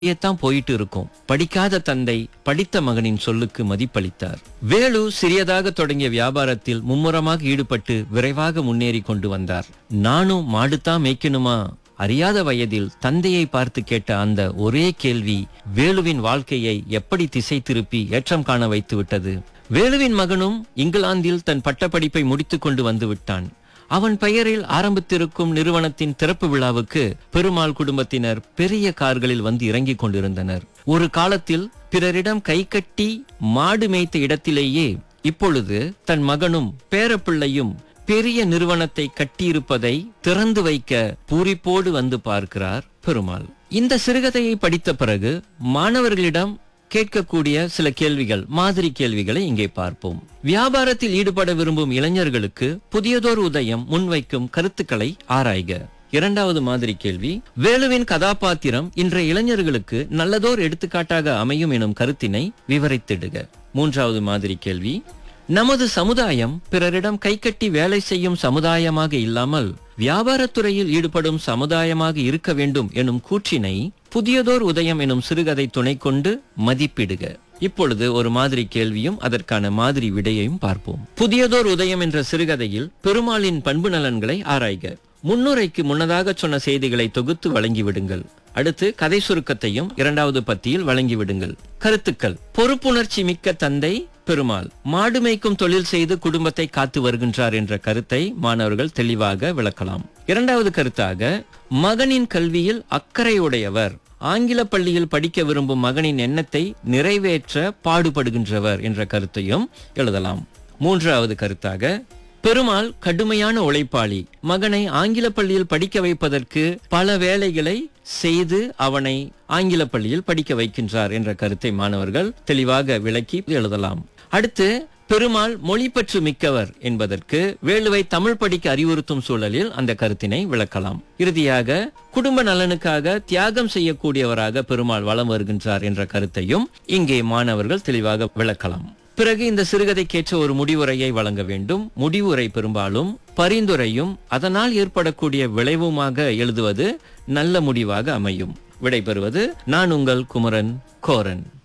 தான் போயிட்டு இருக்கும் படிக்காத தந்தை படித்த மகனின் சொல்லுக்கு மதிப்பளித்தார் வேலு சிறியதாக தொடங்கிய வியாபாரத்தில் மும்முரமாக ஈடுபட்டு விரைவாக முன்னேறி கொண்டு வந்தார் நானும் மாடுதான் மேய்க்கணுமா அறியாத வயதில் தந்தையை பார்த்து கேட்ட அந்த ஒரே கேள்வி வேலுவின் வாழ்க்கையை எப்படி திசை திருப்பி ஏற்றம் காண வைத்து விட்டது வேலுவின் மகனும் இங்கிலாந்தில் தன் பட்டப்படிப்பை முடித்துக் கொண்டு வந்து விட்டான் அவன் பெயரில் ஆரம்பித்திருக்கும் நிறுவனத்தின் திறப்பு விழாவுக்கு பெருமாள் குடும்பத்தினர் பெரிய கார்களில் வந்து இறங்கிக் கொண்டிருந்தனர் ஒரு காலத்தில் பிறரிடம் கை கட்டி மாடு மேய்த்த இடத்திலேயே இப்பொழுது தன் மகனும் பேரப்பிள்ளையும் பெரிய நிறுவனத்தை கட்டியிருப்பதை திறந்து வைக்க பூரிப்போடு வந்து பார்க்கிறார் பெருமாள் இந்த சிறுகதையை படித்த பிறகு மாணவர்களிடம் கேட்கக்கூடிய சில கேள்விகள் மாதிரி கேள்விகளை இங்கே பார்ப்போம் வியாபாரத்தில் ஈடுபட விரும்பும் இளைஞர்களுக்கு புதியதோர் உதயம் முன்வைக்கும் கருத்துக்களை ஆராய்க இரண்டாவது மாதிரி கேள்வி வேலுவின் கதாபாத்திரம் இன்றைய இளைஞர்களுக்கு நல்லதோர் எடுத்துக்காட்டாக அமையும் எனும் கருத்தினை விவரித்திடுக மூன்றாவது மாதிரி கேள்வி நமது சமுதாயம் பிறரிடம் கைகட்டி வேலை செய்யும் சமுதாயமாக இல்லாமல் வியாபாரத்துறையில் ஈடுபடும் சமுதாயமாக இருக்க வேண்டும் எனும் கூற்றினை புதியதோர் உதயம் எனும் சிறுகதை துணை கொண்டு மதிப்பிடுக இப்பொழுது ஒரு மாதிரி கேள்வியும் அதற்கான மாதிரி விடையையும் பார்ப்போம் புதியதோர் உதயம் என்ற சிறுகதையில் பெருமாளின் பண்பு நலன்களை ஆராய்க முன்னுரைக்கு முன்னதாக சொன்ன செய்திகளை தொகுத்து வழங்கிவிடுங்கள் அடுத்து கதை சுருக்கத்தையும் இரண்டாவது பத்தியில் வழங்கிவிடுங்கள் கருத்துக்கள் பொறுப்புணர்ச்சி மிக்க தந்தை பெருமாள் மாடு மேய்க்கும் தொழில் செய்து குடும்பத்தை காத்து வருகின்றார் என்ற கருத்தை மாணவர்கள் தெளிவாக விளக்கலாம் இரண்டாவது கருத்தாக மகனின் கல்வியில் அக்கறையுடையவர் ஆங்கில பள்ளியில் படிக்க விரும்பும் மகனின் எண்ணத்தை நிறைவேற்ற பாடுபடுகின்றவர் என்ற கருத்தையும் எழுதலாம் மூன்றாவது கருத்தாக பெருமாள் கடுமையான உழைப்பாளி மகனை ஆங்கில பள்ளியில் படிக்க வைப்பதற்கு பல வேலைகளை செய்து அவனை ஆங்கில பள்ளியில் படிக்க வைக்கின்றார் என்ற கருத்தை மாணவர்கள் தெளிவாக விளக்கி எழுதலாம் அடுத்து பெருமாள் மொழிப்பற்று மிக்கவர் என்பதற்கு வேலுவை தமிழ் படிக்க அறிவுறுத்தும் சூழலில் அந்த கருத்தினை விளக்கலாம் இறுதியாக குடும்ப நலனுக்காக தியாகம் செய்யக்கூடியவராக பெருமாள் வலம் வருகின்றார் என்ற கருத்தையும் இங்கே மாணவர்கள் தெளிவாக விளக்கலாம் பிறகு இந்த சிறுகதைக்கேற்ற ஒரு முடிவுரையை வழங்க வேண்டும் முடிவுரை பெரும்பாலும் பரிந்துரையும் அதனால் ஏற்படக்கூடிய விளைவுமாக எழுதுவது நல்ல முடிவாக அமையும் விடைபெறுவது நான் உங்கள் குமரன் கோரன்